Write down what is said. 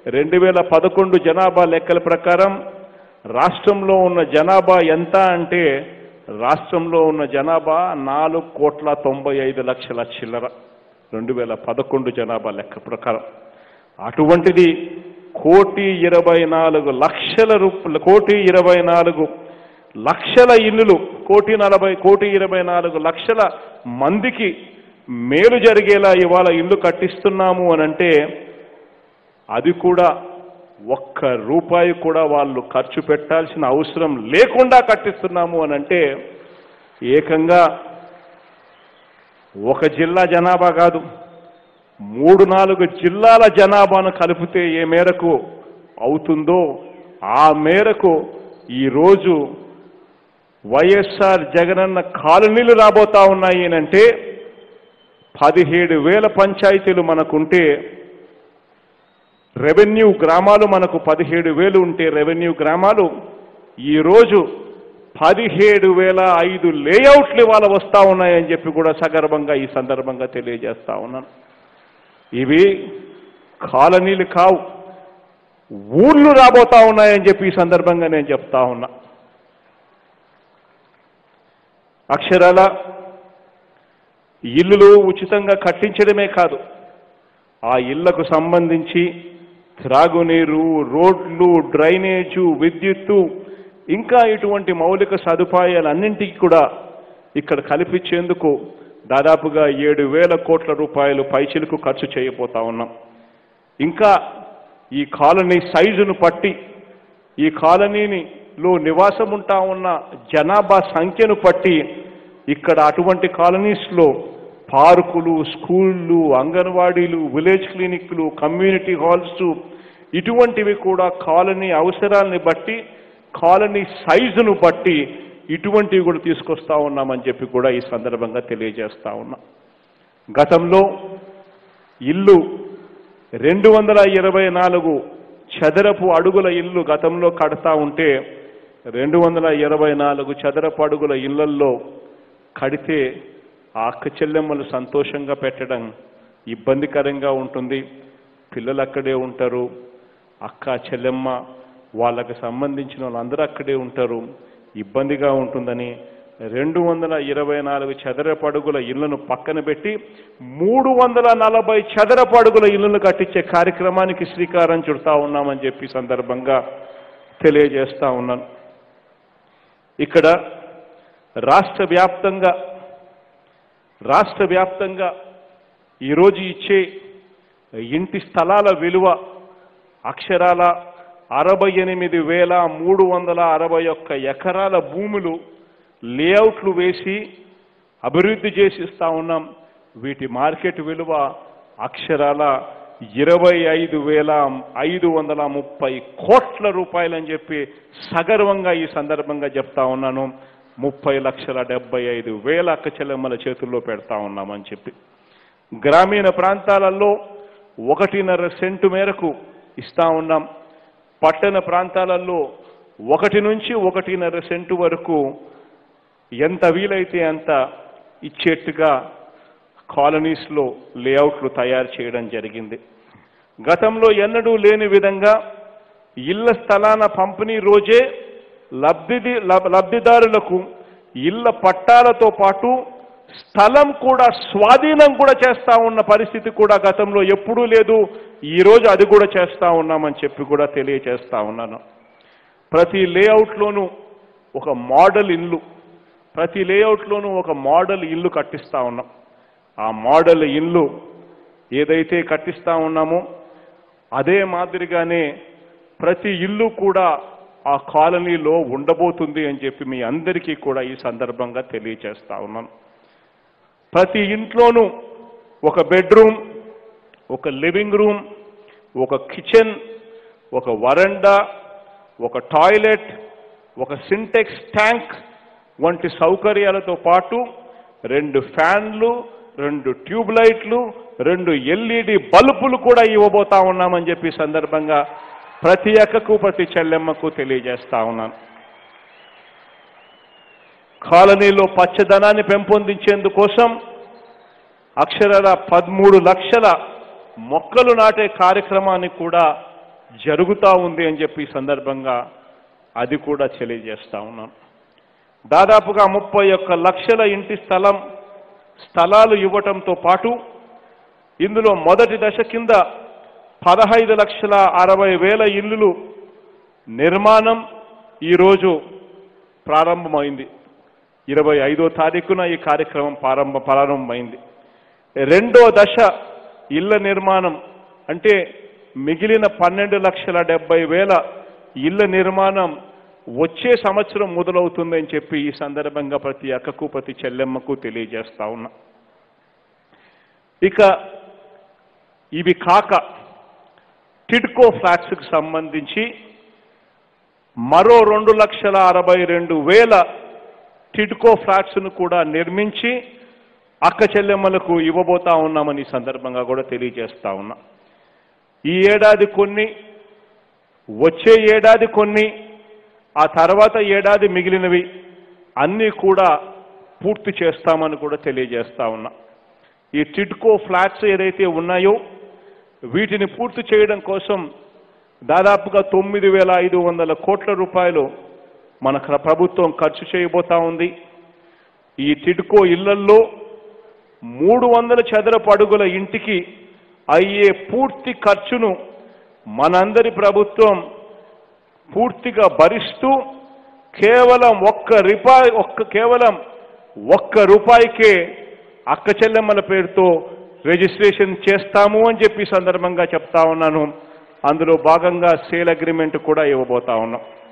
రెండు వేల పదకొండు జనాభా లెక్కల ప్రకారం రాష్ట్రంలో ఉన్న జనాభా ఎంత అంటే రాష్ట్రంలో ఉన్న జనాభా నాలుగు కోట్ల తొంభై ఐదు లక్షల చిల్లర రెండు వేల పదకొండు జనాభా లెక్క ప్రకారం అటువంటిది కోటి ఇరవై నాలుగు లక్షల రూపాయలు కోటి ఇరవై నాలుగు లక్షల ఇల్లులు కోటి నలభై కోటి ఇరవై నాలుగు లక్షల మందికి మేలు జరిగేలా ఇవాళ ఇల్లు కట్టిస్తున్నాము అని అంటే అది కూడా ఒక్క రూపాయి కూడా వాళ్ళు ఖర్చు పెట్టాల్సిన అవసరం లేకుండా కట్టిస్తున్నాము అని అంటే ఏకంగా ఒక జిల్లా జనాభా కాదు మూడు నాలుగు జిల్లాల జనాభాను కలిపితే ఏ మేరకు అవుతుందో ఆ మేరకు ఈరోజు వైఎస్ఆర్ జగనన్న కాలనీలు రాబోతా ఉన్నాయి అంటే పదిహేడు వేల పంచాయతీలు మనకుంటే రెవెన్యూ గ్రామాలు మనకు పదిహేడు వేలు ఉంటే రెవెన్యూ గ్రామాలు ఈరోజు పదిహేడు వేల ఐదు లేఅవుట్లు ఇవాళ వస్తా ఉన్నాయని చెప్పి కూడా సగర్భంగా ఈ సందర్భంగా తెలియజేస్తా ఉన్నాను ఇవి కాలనీలు కావు ఊర్లు రాబోతా ఉన్నాయని చెప్పి ఈ సందర్భంగా నేను చెప్తా ఉన్నా అక్షరాల ఇల్లులు ఉచితంగా కట్టించడమే కాదు ఆ ఇళ్లకు సంబంధించి త్రాగునీరు రోడ్లు డ్రైనేజు విద్యుత్తు ఇంకా ఇటువంటి మౌలిక సదుపాయాలన్నింటికి కూడా ఇక్కడ కల్పించేందుకు దాదాపుగా ఏడు వేల కోట్ల రూపాయలు పైచిలకు ఖర్చు చేయబోతా ఉన్నాం ఇంకా ఈ కాలనీ సైజును పట్టి ఈ కాలనీని లో నివాసం ఉంటా ఉన్న జనాభా సంఖ్యను పట్టి ఇక్కడ అటువంటి కాలనీస్లో పార్కులు స్కూళ్ళు అంగన్వాడీలు విలేజ్ క్లినిక్లు కమ్యూనిటీ హాల్స్ ఇటువంటివి కూడా కాలనీ అవసరాల్ని బట్టి కాలనీ సైజును బట్టి ఇటువంటివి కూడా తీసుకొస్తా ఉన్నామని చెప్పి కూడా ఈ సందర్భంగా తెలియజేస్తా ఉన్నా గతంలో ఇల్లు రెండు వందల ఇరవై నాలుగు చదరపు అడుగుల ఇల్లు గతంలో కడతా ఉంటే రెండు వందల ఇరవై నాలుగు చదరపు అడుగుల ఇళ్లల్లో కడితే ఆ అక్క చెల్లెమ్మలు సంతోషంగా పెట్టడం ఇబ్బందికరంగా ఉంటుంది పిల్లలు అక్కడే ఉంటారు అక్క చెల్లెమ్మ వాళ్ళకి సంబంధించిన వాళ్ళందరూ అక్కడే ఉంటారు ఇబ్బందిగా ఉంటుందని రెండు వందల ఇరవై నాలుగు చదరపు అడుగుల ఇళ్లను పక్కన పెట్టి మూడు వందల నలభై చదరపు అడుగుల ఇళ్లను కట్టించే కార్యక్రమానికి శ్రీకారం చుడతా ఉన్నామని చెప్పి ఈ సందర్భంగా తెలియజేస్తా ఉన్నాను ఇక్కడ రాష్ట్ర వ్యాప్తంగా రాష్ట్ర వ్యాప్తంగా ఈరోజు ఇచ్చే ఇంటి స్థలాల విలువ అక్షరాల అరవై ఎనిమిది వేల మూడు వందల అరవై ఒక్క ఎకరాల భూములు లేఅవుట్లు వేసి అభివృద్ధి చేసి ఇస్తా ఉన్నాం వీటి మార్కెట్ విలువ అక్షరాల ఇరవై ఐదు వేల ఐదు వందల ముప్పై కోట్ల రూపాయలని చెప్పి సగర్వంగా ఈ సందర్భంగా చెప్తా ఉన్నాను ముప్పై లక్షల డెబ్బై ఐదు వేల అక్క చెల్లెమ్మల చేతుల్లో పెడతా ఉన్నామని చెప్పి గ్రామీణ ప్రాంతాలలో ఒకటిన్నర సెంటు మేరకు ఇస్తా ఉన్నాం పట్టణ ప్రాంతాలలో ఒకటి నుంచి ఒకటిన్నర సెంటు వరకు ఎంత వీలైతే అంత ఇచ్చేట్టుగా కాలనీస్లో లేఅవుట్లు తయారు చేయడం జరిగింది గతంలో ఎన్నడూ లేని విధంగా ఇళ్ల స్థలాన పంపిణీ రోజే లబ్ధిది లబ్- లబ్ధిదారులకు ఇళ్ల పట్టాలతో పాటు స్థలం కూడా స్వాధీనం కూడా చేస్తా ఉన్న పరిస్థితి కూడా గతంలో ఎప్పుడూ లేదు ఈ రోజు అది కూడా చేస్తా ఉన్నామని చెప్పి కూడా తెలియజేస్తా ఉన్నాను ప్రతి లేఅవుట్లోనూ ఒక మోడల్ ఇల్లు ప్రతి లేఅవుట్లోనూ ఒక మోడల్ ఇల్లు కట్టిస్తా ఉన్నాం ఆ మోడల్ ఇల్లు ఏదైతే కట్టిస్తా ఉన్నామో అదే మాదిరిగానే ప్రతి ఇల్లు కూడా ఆ కాలనీలో ఉండబోతుంది అని చెప్పి మీ అందరికీ కూడా ఈ సందర్భంగా తెలియజేస్తా ఉన్నాను ప్రతి ఇంట్లోనూ ఒక బెడ్రూమ్ ఒక లివింగ్ రూమ్ ఒక కిచెన్ ఒక వరండా ఒక టాయిలెట్ ఒక సింటెక్స్ ట్యాంక్ వంటి సౌకర్యాలతో పాటు రెండు ఫ్యాన్లు రెండు ట్యూబ్ లైట్లు రెండు ఎల్ఈడి బల్బులు కూడా ఇవ్వబోతా ఉన్నామని చెప్పి ఈ సందర్భంగా ప్రతి అక్కకు ప్రతి చెల్లెమ్మకు తెలియజేస్తా ఉన్నాను కాలనీలో పచ్చదనాన్ని పెంపొందించేందుకోసం అక్షరాల పదమూడు లక్షల మొక్కలు నాటే కార్యక్రమాన్ని కూడా జరుగుతూ ఉంది అని చెప్పి ఈ సందర్భంగా అది కూడా తెలియజేస్తా ఉన్నాను దాదాపుగా ముప్పై ఒక్క లక్షల ఇంటి స్థలం స్థలాలు ఇవ్వటంతో పాటు ఇందులో మొదటి దశ కింద పదహైదు లక్షల అరవై వేల ఇల్లులు నిర్మాణం ఈరోజు ప్రారంభమైంది ఇరవై ఐదో తారీఖున ఈ కార్యక్రమం ప్రారంభ ప్రారంభమైంది రెండో దశ ఇళ్ల నిర్మాణం అంటే మిగిలిన పన్నెండు లక్షల డెబ్బై వేల ఇళ్ల నిర్మాణం వచ్చే సంవత్సరం మొదలవుతుందని చెప్పి ఈ సందర్భంగా ప్రతి అక్కకు ప్రతి చెల్లెమ్మకు తెలియజేస్తా ఉన్నా ఇక ఇవి కాక టిడ్కో ఫ్లాట్స్కి సంబంధించి మరో రెండు లక్షల అరవై రెండు వేల టిడ్కో ఫ్లాట్స్ను కూడా నిర్మించి అక్క చెల్లెమ్మలకు ఇవ్వబోతా ఉన్నామని ఈ సందర్భంగా కూడా తెలియజేస్తా ఉన్నా ఈ ఏడాది కొన్ని వచ్చే ఏడాది కొన్ని ఆ తర్వాత ఏడాది మిగిలినవి అన్నీ కూడా పూర్తి చేస్తామని కూడా తెలియజేస్తా ఉన్నా ఈ టిడ్కో ఫ్లాట్స్ ఏదైతే ఉన్నాయో వీటిని పూర్తి చేయడం కోసం దాదాపుగా తొమ్మిది వేల ఐదు వందల కోట్ల రూపాయలు మన క్ర- ప్రభుత్వం ఖర్చు చేయబోతా ఉంది ఈ టిడ్కో ఇళ్లల్లో మూడు వందల చదరపు అడుగుల ఇంటికి అయ్యే పూర్తి ఖర్చును మనందరి ప్రభుత్వం పూర్తిగా భరిస్తూ కేవలం ఒక్క రూపాయి ఒక్క కేవలం ఒక్క రూపాయికే అక్క చెల్లెమ్మల పేరుతో రిజిస్ట్రేషన్ చేస్తాము అని చెప్పి ఈ సందర్భంగా చెప్తా ఉన్నాను అందులో భాగంగా సేల్ అగ్రిమెంట్ కూడా ఇవ్వబోతా ఉన్నాం